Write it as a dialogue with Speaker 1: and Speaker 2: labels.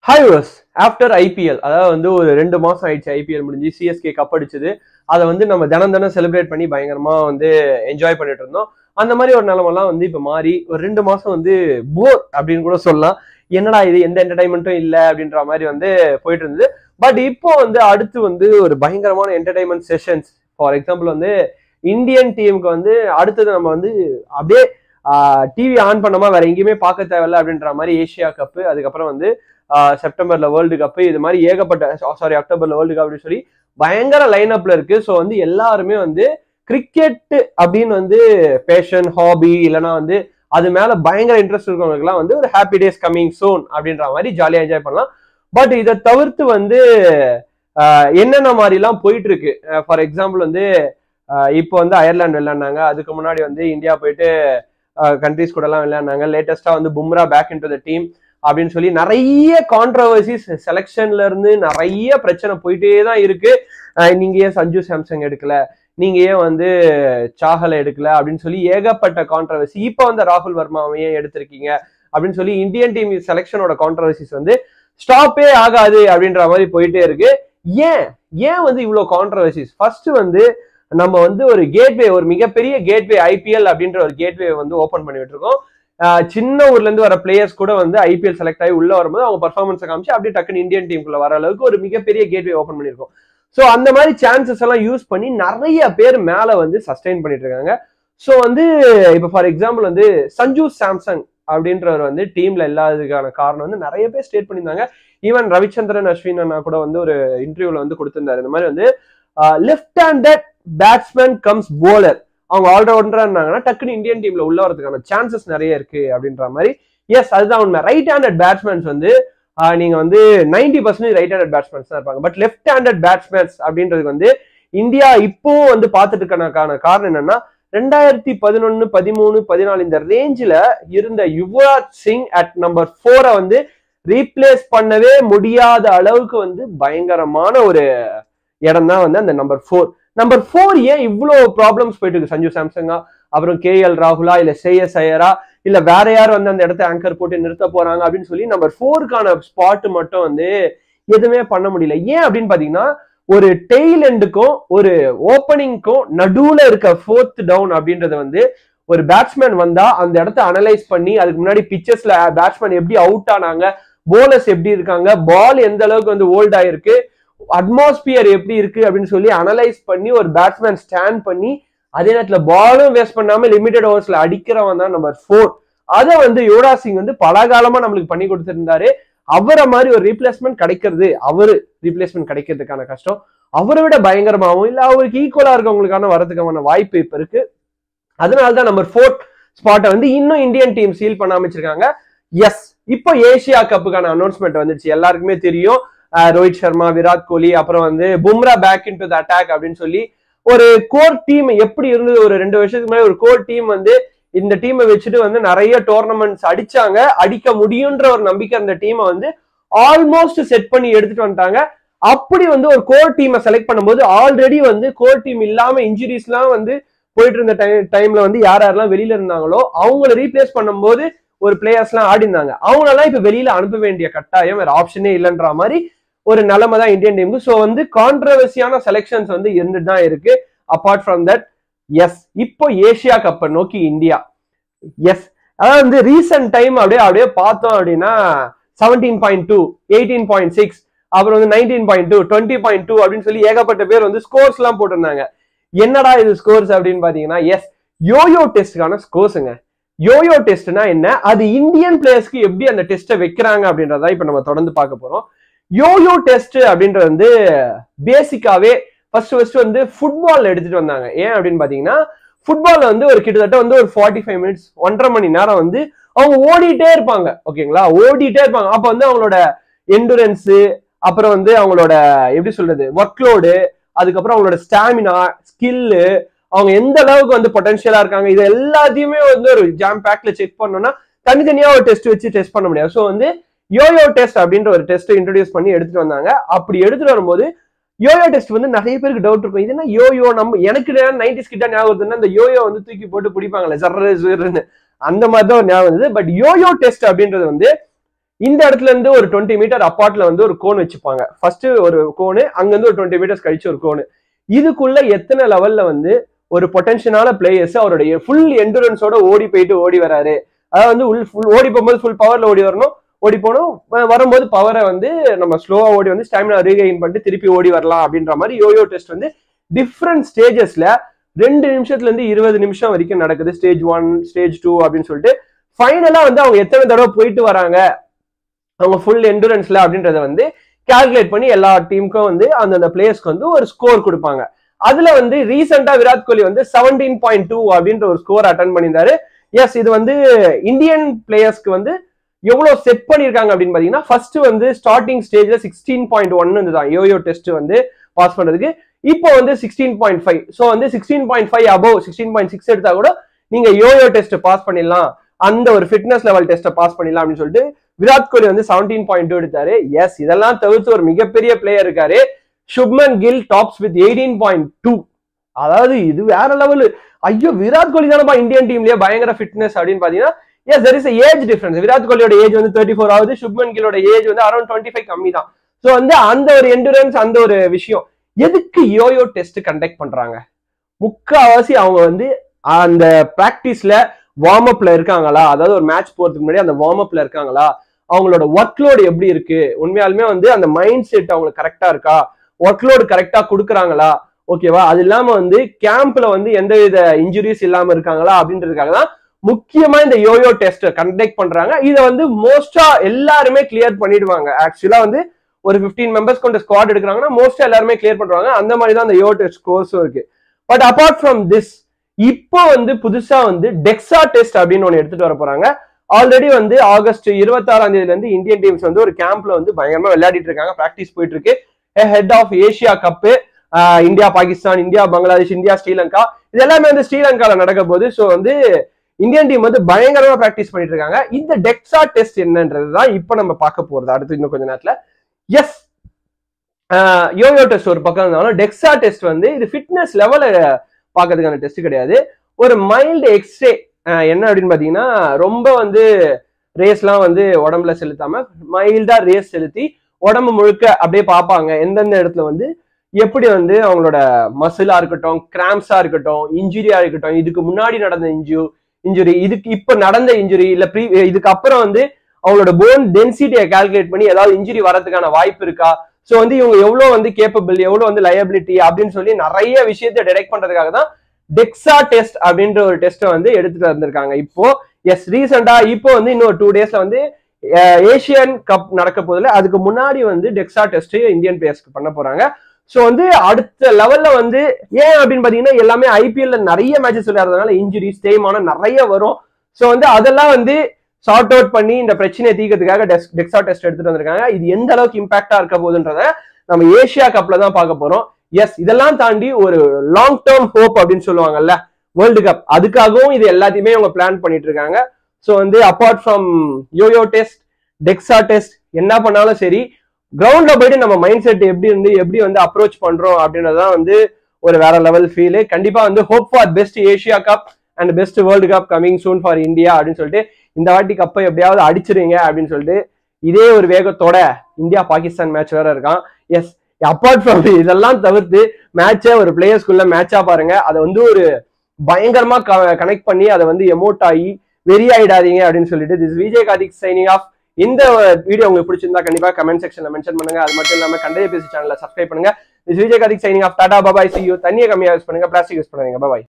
Speaker 1: hi verse after IPL அதாவது வந்து ஒரு ரெண்டு மாசம் ஆயிடுச்சு ஐபிஎல் முடிஞ்சு சிஎஸ்கே கப் அடிச்சது அதை வந்து நம்ம தினம் தினம் செலிப்ரேட் பண்ணி பயங்கரமா வந்து என்ஜாய் பண்ணிட்டு இருந்தோம் அந்த மாதிரி ஒரு நிலமெல்லாம் வந்து இப்ப மாறி ஒரு ரெண்டு மாசம் வந்து போர் அப்படின்னு கூட சொல்லலாம் என்னடா இது எந்த என்டர்டைன்மெண்ட்டும் இல்லை அப்படின்ற மாதிரி வந்து போயிட்டு இருந்தது பட் இப்போ வந்து அடுத்து வந்து ஒரு பயங்கரமான என்டர்டைன்மெண்ட் செஷன்ஸ் ஃபார் எக்ஸாம்பிள் வந்து இந்தியன் டீமுக்கு வந்து அடுத்தது நம்ம வந்து அப்படியே டிவி ஆன் பண்ணாம வேற எங்கேயுமே பார்க்க தேவையில்ல அப்படின்ற மாதிரி ஏஷியா கப்பு அதுக்கப்புறம் வந்து ஆஹ் செப்டம்பர்ல வேர்ல்டு கப் இது மாதிரி ஏகப்பட்ட சாரி அக்டோபர்ல வேர்ல்டு கப் அப்படின்னு சொல்லி பயங்கர லைன் அப்ல இருக்கு ஸோ வந்து எல்லாருமே வந்து கிரிக்கெட் அப்படின்னு வந்து பேஷன் ஹாபி இல்லைன்னா வந்து அது மேல பயங்கர இன்ட்ரெஸ்ட் இருக்கவங்களுக்குலாம் வந்து ஒரு ஹாப்பி டேஸ் கம்மிங் சோன் அப்படின்ற மாதிரி ஜாலியாக என்ஜாய் பண்ணலாம் பட் இதை தவிர்த்து வந்து ஆஹ் என்னென்ன மாதிரிலாம் போயிட்டு இருக்கு ஃபார் எக்ஸாம்பிள் வந்து ஆஹ் இப்போ வந்து அயர்லாந்து விளையாடினாங்க அதுக்கு முன்னாடி வந்து இந்தியா போயிட்டு கண்ட்ரிஸ் கூட எல்லாம் விளையாடினாங்க லேட்டஸ்டா வந்து Bumrah back in to the team அப்படின்னு சொல்லி நிறைய கான்ட்ரவர்சிஸ் செலெக்ஷன்ல இருந்து நிறைய பிரச்சனை போயிட்டே தான் இருக்கு அஹ் நீங்க ஏன் சஞ்சு சாம்சங் எடுக்கல நீங்க ஏன் வந்து சாஹலை எடுக்கல அப்படின்னு சொல்லி ஏகப்பட்ட கான்ட்ரவர்சி இப்போ வந்து ராகுல் வர்மாவை ஏன் எடுத்திருக்கீங்க அப்படின்னு சொல்லி இந்தியன் டீம் செலெக்ஷனோட கான்ட்ரவர்சிஸ் வந்து ஸ்டாப்பே ஆகாது அப்படின்ற மாதிரி போயிட்டே இருக்கு ஏன் ஏன் வந்து இவ்வளோ கான்ட்ரவர்சிஸ் ஃபர்ஸ்ட் வந்து நம்ம வந்து ஒரு கேட்வே ஒரு மிகப்பெரிய கேட்வே ஐபிஎல் அப்படின்ற ஒரு கேட்வே வந்து ஓப்பன் பண்ணிட்டு இருக்கோம் ஆஹ் சின்ன ஊர்ல இருந்து வர பிளேயர்ஸ் கூட வந்து ஐபிஎல் செலக்ட் ஆகி உள்ள வரும்போது அவங்க பர்ஃபார்மன்ஸை காமிச்சு அப்படியே டக்குன்னு இந்தியன் டீமுக்குள்ள வர அளவுக்கு ஒரு மிகப்பெரிய கேட்வே ஓப்பன் பண்ணியிருக்கோம் ஸோ அந்த மாதிரி சான்சஸ் எல்லாம் யூஸ் பண்ணி நிறைய பேர் மேல வந்து சஸ்டைன் பண்ணிட்டு இருக்காங்க ஸோ வந்து இப்போ ஃபார் எக்ஸாம்பிள் வந்து சஞ்சு சாம்சங் அப்படின்றவர் வந்து டீம்ல இல்லாததுக்கான காரணம் வந்து நிறைய பேர் ஸ்டேட் பண்ணியிருந்தாங்க ஈவன் ரவிச்சந்திரன் அஸ்வின் அண்ணா கூட வந்து ஒரு இன்டர்வியூல வந்து கொடுத்திருந்தாரு இந்த மாதிரி வந்து left handed batsman comes bowler அவங்க ஆல்ரவுண்டரா இருந்தாங்கன்னா டக்குன்னு இந்தியன் டீம்ல உள்ள வரதுக்கான சான்சஸ் நிறைய இருக்கு அப்படின்ற மாதிரி எஸ் அதுதான் உண்மை ரைட் ஹேண்டட் பேட்ஸ்மேன்ஸ் வந்து ஆஹ் நீங்க வந்து ninety percentage right handed batsmen தான் இருப்பாங்க பட் லெஃப்ட் ஹேண்டட் பேட்ஸ்மேன்ஸ் அப்படின்றதுக்கு வந்து இந்தியா இப்போவும் வந்து பார்த்துட்டு இருக்கனக்கான காரணம் என்னன்னா ரெண்டாயிரத்தி பதினொன்னு பதிமூணு பதினாலு இந்த ரேஞ்சில் இருந்த யுவராஜ் சிங் அட் நம்பர் ஃபோரை வந்து ரீப்ளேஸ் பண்ணவே முடியாத அளவுக்கு வந்து பயங்கரமான ஒரு இடம் தான் வந்து அந்த நம்பர் ஃபோர் நம்பர் ஃபோர் ஏன் இவ்வளோ ப்ராப்ளம்ஸ் போயிட்டு இருக்கு சஞ்சு சாம்சங்கா அப்புறம் கே எல் ராகுலா இல்ல சேயஸ் ஐயரா இல்ல வேற யார் வந்து அந்த இடத்த ஆங்கர் போட்டு நிறுத்த போறாங்க அப்படின்னு சொல்லி நம்பர் ஃபோருக்கான ஸ்பாட் மட்டும் வந்து எதுவுமே பண்ண முடியல ஏன் அப்படின்னு பாத்தீங்கன்னா ஒரு டெய்ல் எண்டுக்கும் ஒரு ஓப்பனிங்க்கும் நடுவுல இருக்க ஃபோர்த் டவுன் அப்படின்றது வந்து ஒரு பேட்ஸ்மேன் வந்தா அந்த இடத்த அனலைஸ் பண்ணி அதுக்கு முன்னாடி பிச்சர்ஸ்ல பேட்ஸ்மேன் எப்படி அவுட் ஆனாங்க போலர்ஸ் எப்படி இருக்காங்க பால் எந்த அளவுக்கு வந்து ஓல்ட் ஆயிருக்கு அட்மாஸ்பியர் எப்படி இருக்கு அப்படின்னு சொல்லி அனலைஸ் பண்ணி ஒரு பேட்ஸ்மேன் ஸ்டாண்ட் பண்ணி அதே நேரத்துல பாலும் வேஸ்ட் பண்ணாம லிமிடெட் ஓவர்ஸ்ல அடிக்கிறவன் தான் நம்பர் ஃபோர் அதை வந்து யுவராஜ் சிங் வந்து பல காலமா நம்மளுக்கு பண்ணி கொடுத்திருந்தாரு அவரை மாதிரி ஒரு ரீப்ளேஸ்மெண்ட் கிடைக்கிறது அவரு ரீப்ளேஸ்மெண்ட் கிடைக்கிறதுக்கான கஷ்டம் அவரை விட பயங்கரமாகவும் இல்ல அவருக்கு ஈக்குவலா இருக்கவங்களுக்கான வரதுக்கான வாய்ப்பு இப்ப இருக்கு அதனாலதான் நம்பர் ஃபோர்த் ஸ்பாட்டை வந்து இன்னும் இந்தியன் டீம் சீல் பண்ண அமைச்சிருக்காங்க எஸ் இப்போ ஏசியா கப்புக்கான அனௌன்ஸ்மெண்ட் வந்துச்சு எல்லாருக்குமே தெரியும் ரோஹித் சர்மா விராட் கோலி அப்புறம் வந்து Bumrah back in to the attack அப்படின்னு சொல்லி ஒரு கோர் டீம் எப்படி இருந்தது ஒரு ரெண்டு வருஷத்துக்கு முன்னாடி ஒரு கோர் டீம் வந்து இந்த டீமை வச்சுட்டு வந்து நிறைய டோர்னமெண்ட்ஸ் அடிச்சாங்க அடிக்க முடியுன்ற ஒரு நம்பிக்கை அந்த டீமை வந்து ஆல்மோஸ்ட் செட் பண்ணி எடுத்துட்டு வந்துட்டாங்க அப்படி வந்து ஒரு கோர் டீமை செலக்ட் பண்ணும்போது ஆல்ரெடி வந்து கோர் டீம் இல்லாம இன்ஜுரிஸ்லாம் வந்து போயிட்டு இருந்த டைம் டைம்ல வந்து யார் யாரெல்லாம் வெளியில இருந்தாங்களோ அவங்கள ரீப்ளேஸ் பண்ணும்போது ஒரு பிளேயர்ஸ்லாம் ஆடி இருந்தாங்க அவங்களெல்லாம் இப்ப வெளியில அனுப்ப வேண்டிய கட்டாயம் வேற ஆப்ஷனே இல்லைன்ற மாதிரி ஒரு நிலைமை தான் இந்தியன் டீமுக்கு ஸோ வந்து கான்ட்ரவர்சியான செலெக்ஷன்ஸ் வந்து இருந்துட்டு தான் இருக்கு அப்பார்ட் ஃப்ரம் தட் எஸ் இப்போ ஏசியா கப்பை நோக்கி இந்தியா எஸ் அதாவது வந்து ரீசெண்ட் டைம் அப்படியே அப்படியே பார்த்தோம் அப்படின்னா seventeen point two eighteen point six அப்புறம் வந்து nineteen point two twenty point two அப்படின்னு சொல்லி ஏகப்பட்ட பேர் வந்து ஸ்கோர்ஸ் எல்லாம் போட்டிருந்தாங்க என்னடா இது ஸ்கோர்ஸ் அப்படின்னு பாத்தீங்கன்னா எஸ் யோயோ டெஸ்ட்டுக்கான ஸ்கோர்ஸுங்க யோயோ டெஸ்ட்னா என்ன அது இந்தியன் பிளேயர்ஸ்க்கு எப்படி அந்த டெஸ்ட்டை வைக்கிறாங்க அப்படின்றத இப்ப நம்ம தொடர்ந்து பார்க்க போறோம் யோயோ டெஸ்ட் அப்படின்றது வந்து பேசிக்காவே ஃபர்ஸ்ட் ஃபர்ஸ்ட் வந்து ஃபுட்பால் எடுத்துட்டு வந்தாங்க ஏன் அப்படின்னு பாத்தீங்கன்னா ஃபுட்பால் வந்து ஒரு கிட்டத்தட்ட வந்து ஒரு ஃபார்ட்டி ஃபைவ் மினிட்ஸ் ஒன்றரை மணி நேரம் வந்து அவங்க ஓடிட்டே இருப்பாங்க ஓகேங்களா ஓடிட்டே இருப்பாங்க அப்ப வந்து அவங்களோட எண்டுரன்ஸ் அப்புறம் வந்து அவங்களோட எப்படி சொல்றது ஒர்க்லோடு அதுக்கப்புறம் அவங்களோட ஸ்டாமினா ஸ்கில்லு அவங்க எந்த அளவுக்கு வந்து பொட்டன்ஷியலா இருக்காங்க இது எல்லாத்தையுமே வந்து ஒரு ஜாம் பேக்ல செக் பண்ணோம்னா தனித்தனியா ஒரு டெஸ்ட் வச்சு டெஸ்ட் பண்ண முடியாது ஸோ வந்து யோயோ டெஸ்ட் அப்படின்ற ஒரு டெஸ்ட் இன்ட்ரடியூஸ் பண்ணி எடுத்துட்டு வந்தாங்க அப்படி எடுத்துட்டு வரும்போது யோயோ டெஸ்ட் வந்து நிறைய பேருக்கு டவுட் இருக்கும் இது என்ன யோயோ நம்ம எனக்கு நைன்டிஸ் கிட்ட ஞாபகம் வருதுன்னா இந்த யோயோ வந்து தூக்கி போட்டு பிடிப்பாங்களே ஜர்ரு ஜர்ன்னு அந்த மாதிரி தான் ஒரு ஞாபகம் இருந்தது பட் யோயோ டெஸ்ட் அப்படின்றது வந்து இந்த இடத்துல இருந்து ஒரு டுவெண்ட்டி மீட்டர் அப்பார்ட்ல வந்து ஒரு கோன் வச்சுப்பாங்க ஃபர்ஸ்ட் ஒரு கோனு அங்கிருந்து ஒரு டுவெண்ட்டி மீட்டர்ஸ் கழிச்சு ஒரு கோனு இதுக்குள்ள எத்தனை லெவல்ல வந்து ஒரு பொட்டன்ஷியலான பிளேயர்ஸ் அவருடைய ஃபுல் எண்டூரன்ஸோட ஓடி போயிட்டு ஓடி வராரு அதாவது வந்து உள் ஃபுல் ஓடி போகும்போது ஃபுல் பவர்ல ஓடி வரணும் ஓடி போகணும் வ- வரும்போது பவரை வந்து நம்ம ஸ்லோவா ஓடி வந்து ஸ்டாமினா ரீகெயின் பண்ணிட்டு திருப்பி ஓடி வரலாம் அப்படின்ற மாதிரி யோயோ டெஸ்ட் வந்து டிஃப்ரெண்ட் ஸ்டேஜஸ்ல ரெண்டு நிமிஷத்துல இருந்து இருபது நிமிஷம் வரைக்கும் நடக்குது ஸ்டேஜ் ஒன் ஸ்டேஜ் டூ அப்படின்னு சொல்லிட்டு ஃபைனலா வந்து அவங்க எத்தனை தடவை போயிட்டு வராங்க அவங்க ஃபுல் எண்டூரன்ஸ்ல அப்படின்றத வந்து கால்குலேட் பண்ணி எல்லா டீமுக்கும் வந்து அந்தந்த பிளேயர்ஸ்க்கு வந்து ஒரு ஸ்கோர் கொடுப்பாங்க அதுல வந்து ரீசெண்டா விராட் கோலி வந்து செவன்டீன் பாயிண்ட் டூ அப்படின்ற ஒரு ஸ்கோர் அட்டன் பண்ணியிருந்தாரு எஸ் இது வந்து இந்தியன் பிளேயர்ஸ்க்கு வந்து எவ்வளவு செட் பண்ணியிருக்காங்க அப்படின்னு பாத்தீங்கன்னா ஃபர்ஸ்ட் வந்து ஸ்டார்டிங் ஸ்டேஜ்ல சிக்ஸ்டீன் பாயிண்ட் ஒன் தான் யோயோ டெஸ்ட் வந்து பாஸ் பண்றதுக்கு இப்போ வந்து சிக்ஸ்டீன் பாயிண்ட் ஃபைவ் ஸோ வந்து sixteen point five above sixteen point six எடுத்தா கூட நீங்க யோயோ டெஸ்ட் பாஸ் பண்ணிடலாம் அந்த ஒரு ஃபிட்னஸ் லெவல் டெஸ்ட்டை பாஸ் பண்ணிடலாம் அப்படின்னு சொல்லிட்டு விராட் கோலி வந்து செவன்டீன் பாயிண்ட் டூ எடுத்தாரு எஸ் இதெல்லாம் தவிர்த்து ஒரு மிகப்பெரிய பிளேயர் இருக்காரு Shubman Gill tops with eighteen point two அதாவது இது வேற லெவல் ஐயோ விராட் கோலி தானப்பா இந்தியன் டீம்லயே பயங்கர ஃபிட்னஸ் அப்படின்னு பாத்தீங்கன்னா as there is age difference Virat கோலியோட ஏஜ் வந்து தேர்ட்டி ஃபோர் ஆகுது சுப்மன் கிலோட ஏஜ் வந்து அரௌண்ட் டுவெண்ட்டி ஃபைவ் கம்மி தான் ஸோ வந்து அந்த ஒரு எண்டூரன்ஸ் அந்த ஒரு விஷயம் எதுக்கு யோயோ டெஸ்ட் கண்டக்ட் பண்றாங்க முக்காவாசி அவங்க வந்து அந்த பிராக்டிஸ்ல வார்ம் அப்ல இருக்காங்களா அதாவது ஒரு மேட்ச் போறதுக்கு முன்னாடி அந்த வார்ம் அப்ல இருக்காங்களா அவங்களோட ஒர்க் லோடு எப்படி இருக்கு உண்மையாலுமே வந்து அந்த மைண்ட் செட் அவங்களுக்கு கரெக்டா இருக்கா ஒர்க் லோடு கரெக்டா கொடுக்குறாங்களா ஓகேவா அது இல்லாம வந்து கேம்ப்ல வந்து எந்த வித இன்ஜுரிஸ் இல்லாம இருக்காங்களா அப்படின்றதுக்காக தான் முக்கியமா இந்த யோயோ டெஸ்ட் கண்டக்ட் பண்றாங்க இதை வந்து மோஸ்டா எல்லாருமே கிளியர் பண்ணிடுவாங்க ஆக்சுவலா வந்து ஒரு 15 மெம்பர்ஸ் கொண்ட ஸ்குவாட் எடுக்கிறாங்கன்னா மோஸ்டா எல்லாருமே கிளியர் பண்றாங்க அந்த மாதிரி தான் அந்த யோ டெஸ்ட் கோர்ஸும் இருக்கு பட் அபார்ட் ஃப்ரம் திஸ் இப்போ வந்து புதுசா வந்து டெக்ஸா டெஸ்ட் அப்படின்னு ஒன்று எடுத்துட்டு வர போறாங்க ஆல்ரெடி வந்து ஆகஸ்ட் இருபத்தாறாம் தேதியில இருந்து இந்தியன் டீம்ஸ் வந்து ஒரு கேம்ப்ல வந்து பயங்கரமா விளையாடிட்டு இருக்காங்க பிராக்டிஸ் போயிட்டு இருக்கு ahead of Asia cup India Pakistan India Bangladesh India Sri Lanka இது எல்லாமே வந்து ஸ்ரீலங்கால நடக்க போகுது ஸோ வந்து இந்தியன் டீம் வந்து பயங்கரமா பிராக்டிஸ் பண்ணிட்டு இருக்காங்க இந்த டெக்ஸா டெஸ்ட் என்னன்றது தான் இப்போ நம்ம பார்க்க போறது அடுத்து இன்னும் கொஞ்ச நேரத்துல எஸ் யோயோ டெஸ்ட் ஒரு பக்கம் இருந்தாலும் டெக்ஸா டெஸ்ட் வந்து இது ஃபிட்னஸ் லெவல பார்க்கறதுக்கான டெஸ்ட் கிடையாது ஒரு மைல்டு எக்ஸ்ரே என்ன அப்படின்னு பார்த்தீங்கன்னா ரொம்ப வந்து ரேஸ்லாம் வந்து உடம்புல செலுத்தாம மைல்டா ரேஸ் செலுத்தி உடம்பு முழுக்க அப்படியே பார்ப்பாங்க எந்தெந்த இடத்துல வந்து எப்படி வந்து அவங்களோட மசிலா இருக்கட்டும் கிராம்ஸா இருக்கட்டும் இன்ஜுரியா இருக்கட்டும் இதுக்கு முன்னாடி நடந்த இன்ஜு இன்ஜுரி இதுக்கு இப்ப நடந்த இன்ஜுரி இல்ல ப்ரீ இதுக்கு அப்புறம் வந்து அவங்களோட போன் டென்சிட்டியை கால்குலேட் பண்ணி ஏதாவது இன்ஜுரி வரதுக்கான வாய்ப்பு இருக்கா ஸோ வந்து இவங்க எவ்வளவு வந்து கேப்பபிள் எவ்வளவு வந்து லயபிலிட்டி அப்படின்னு சொல்லி நிறைய விஷயத்தை டிடெக்ட் பண்றதுக்காக தான் டெக்ஸா டெஸ்ட் அப்படின்ற ஒரு டெஸ்ட்டை வந்து எடுத்துட்டு வந்திருக்காங்க இப்போ எஸ் ரீசெண்டா இப்போ வந்து இன்னொரு டூ டேஸ்ல வந்து ஏசியன் கப் நடக்க போதில்ல அதுக்கு முன்னாடி வந்து டெக்ஸா டெஸ்ட் இந்தியன் பிளேயர்ஸ்க்கு பண்ண போறாங்க ஸோ வந்து அடுத்த லெவல்ல வந்து ஏன் அப்படின்னு பாத்தீங்கன்னா எல்லாமே ஐபிஎல்ல நிறைய மேட்சஸ் விளையாடுறதுனால இன்ஜுரிஸ் தேய்மானம் நிறைய வரும் ஸோ வந்து அதெல்லாம் வந்து சார்ட் அவுட் பண்ணி இந்த பிரச்சனையை தீர்க்கறதுக்காக டெக்ஸா டெஸ்ட் எடுத்துட்டு வந்திருக்காங்க இது எந்த அளவுக்கு இம்பாக்டா இருக்க போகுதுன்றத நம்ம ஏசியா கப்ல தான் பார்க்க போறோம் எஸ் இதெல்லாம் தாண்டி ஒரு லாங் டேர்ம் ஹோப் அப்படின்னு சொல்லுவாங்கல்ல வேர்ல்டு கப் அதுக்காகவும் இது எல்லாத்தையுமே அவங்க பிளான் பண்ணிட்டு இருக்காங்க ஸோ வந்து apart from yoyo test DEXA test என்ன பண்ணாலும் சரி கிரவுண்ட்ல போயிட்டு நம்ம மைண்ட் செட் எப்படி இருந்து எப்படி வந்து அப்ரோச் பண்றோம் அப்படின்றதான் வந்து ஒரு வேற லெவல் ஃபீல் கண்டிப்பா வந்து hope for best Asia cup and best world cup coming soon for India அப்படின்னு சொல்லிட்டு இந்த வாட்டி கப்பை எப்படியாவது அடிச்சிருங்க அப்படின்னு சொல்லிட்டு இதே ஒரு வேகத்தோட இந்தியா பாகிஸ்தான் மேட்ச் வேற இருக்கான் எஸ் அப்பார்ட் ஃப்ரம் இதெல்லாம் தவிர்த்து மேட்சை ஒரு பிளேயர்ஸ்குள்ள மேட்சா பாருங்க அதை வந்து ஒரு பயங்கரமா கனெக்ட் பண்ணி அதை வந்து எமோட் ஆகி வெறி ஆயிடாதீங்க அப்படின்னு சொல்லிட்டு this Vijay Karthik signing off இந்த வீடியோ உங்களுக்கு பிடிச்சிருந்தா கண்டிப்பா கமெண்ட் செக்ஷன்ல மென்ஷன் பண்ணுங்க அது மட்டும் இல்லாம கண்டே பேசி சேனலை சப்ஸ்கிரைப் பண்ணுங்க this Vijay Karthik signing off tata bye bye see you தண்ணியை கம்மியா யூஸ் பண்ணுங்க பிளாஸ்டிக் யூஸ் பண்ணுங்க பாய்